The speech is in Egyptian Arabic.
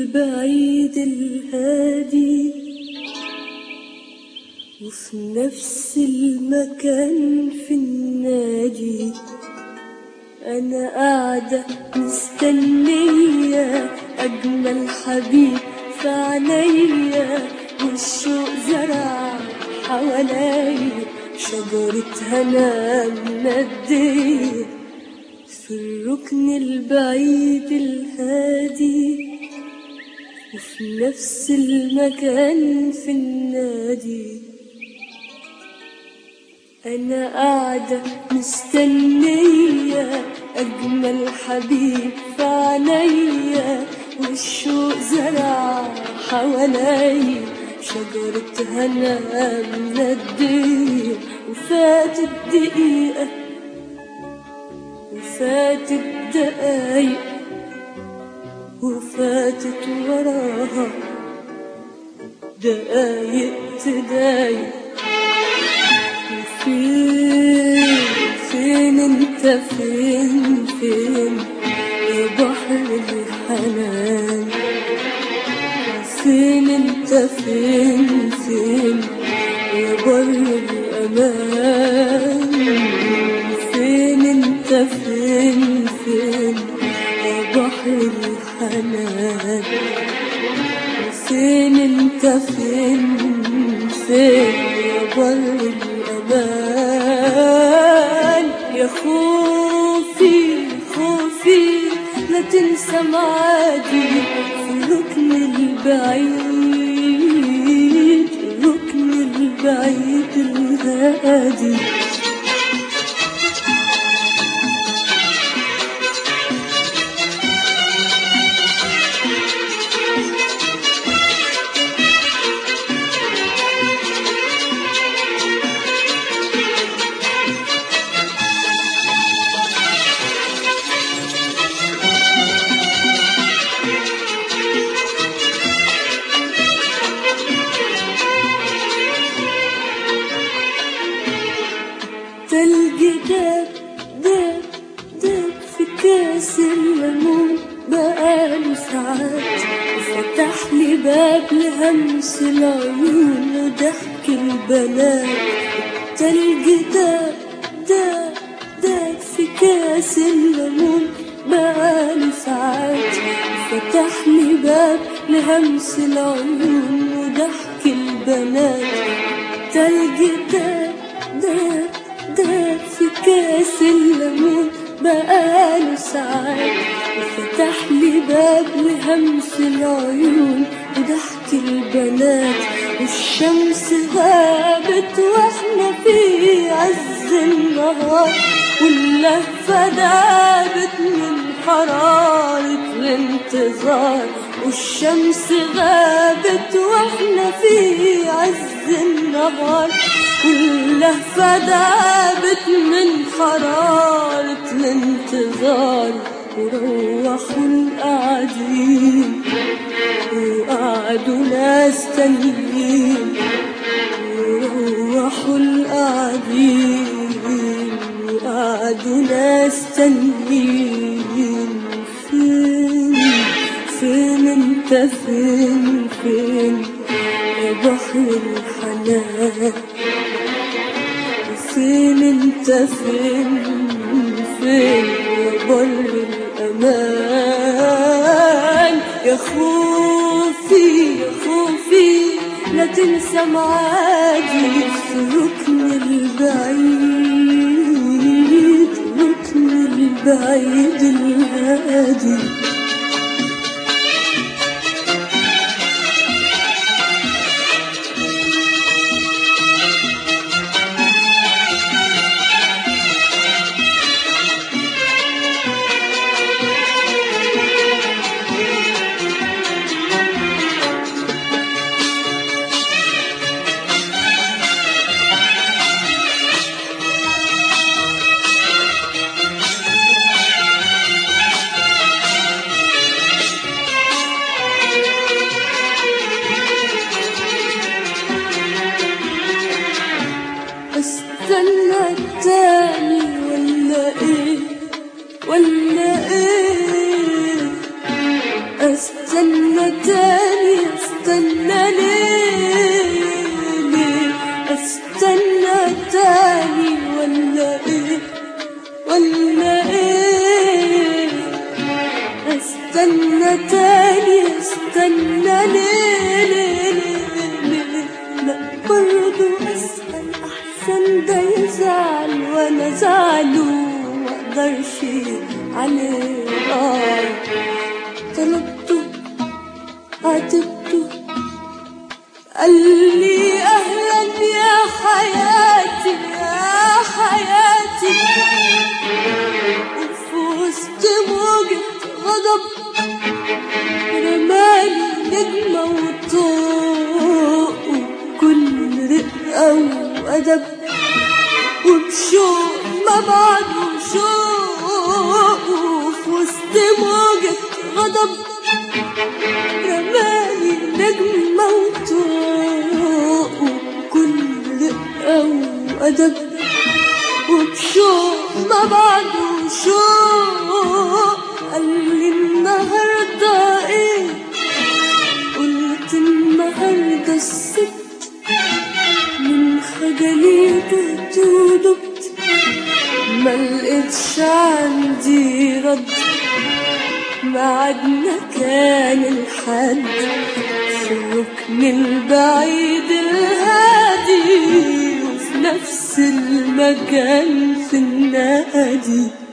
البعيد الهادي وفي نفس المكان في النادي أنا قاعدة مستنية أجمل حبيب في عينيا والشوق زرع حواليا شجرة هنا مندية في الركن البعيد الهادي وفي نفس المكان في النادي أنا قاعدة مستنية أجمل حبيب في عينيا والشوق زرع حواليا شجرة هنا مندية وفاتت دقيقة وفاتت دقايق وفاتت وراها دقايق تضايق فين فين انت فين فين يا بحر الحنان فين انت فين فين يا بر الامان فين انت فين فين يا بحر الحنان فين انت فين فين يا بر الأمان يا خوفي خوفي لا تنسى معادي في الركن البعيد الركن البعيد الهادي تلج داب داب داب في كاس الليمون بقاله ساعات وفتح لي باب لهمس العيون وضحك البنات تلج داب داب داب في كاس الليمون بقاله ساعات فتح لي باب لهمس العيون وضحك البنات تلج داب داب داب في كاس الليمون بقاله ساعات وفتح لي باب لهمس العيون وضحك البنات والشمس غابت واحنا في عز النهار واللهفة دابت من حرارة الانتظار والشمس غابت واحنا في عز النهار واللهفة دابت من حرارة الانتظار وروحوا القاعدين وقعدوا ناس تانيين وروحوا القاعدين وقعدوا ناس تانيين فين فين انت فين فين يا بحر الحنان فين انت فين فين يا بر الامان يا خوفي يا خوفي لا تنسى معادي في الركن البعيد الركن البعيد الهادي تاني استنى ليه ليه استنى تاني ولا ايه ولا ايه استنى تاني استنى ليه ليه ليه ليه لا برضو اسأل احسن ده يزعل وانا زعله مقدرش عليه آه طلبته عاتبته قال لي اهلا يا حياتي يا حياتي وفي وسط موجة غضب رمالي نجمة وطوق وكل رقة وأدب وبشوق ما بعده شوق وفي وسط موجة غضب رمالي نجمة وطوق وكل رقة وأدب وبشوق ما بعده شوق قال لي النهارده ايه قلت النهارده الست من خجلي تهت ودبت ما لقيتش عندي رد ميعادنا كان الحد في الركن البعيد الهادي وفي نفس المكان في النادي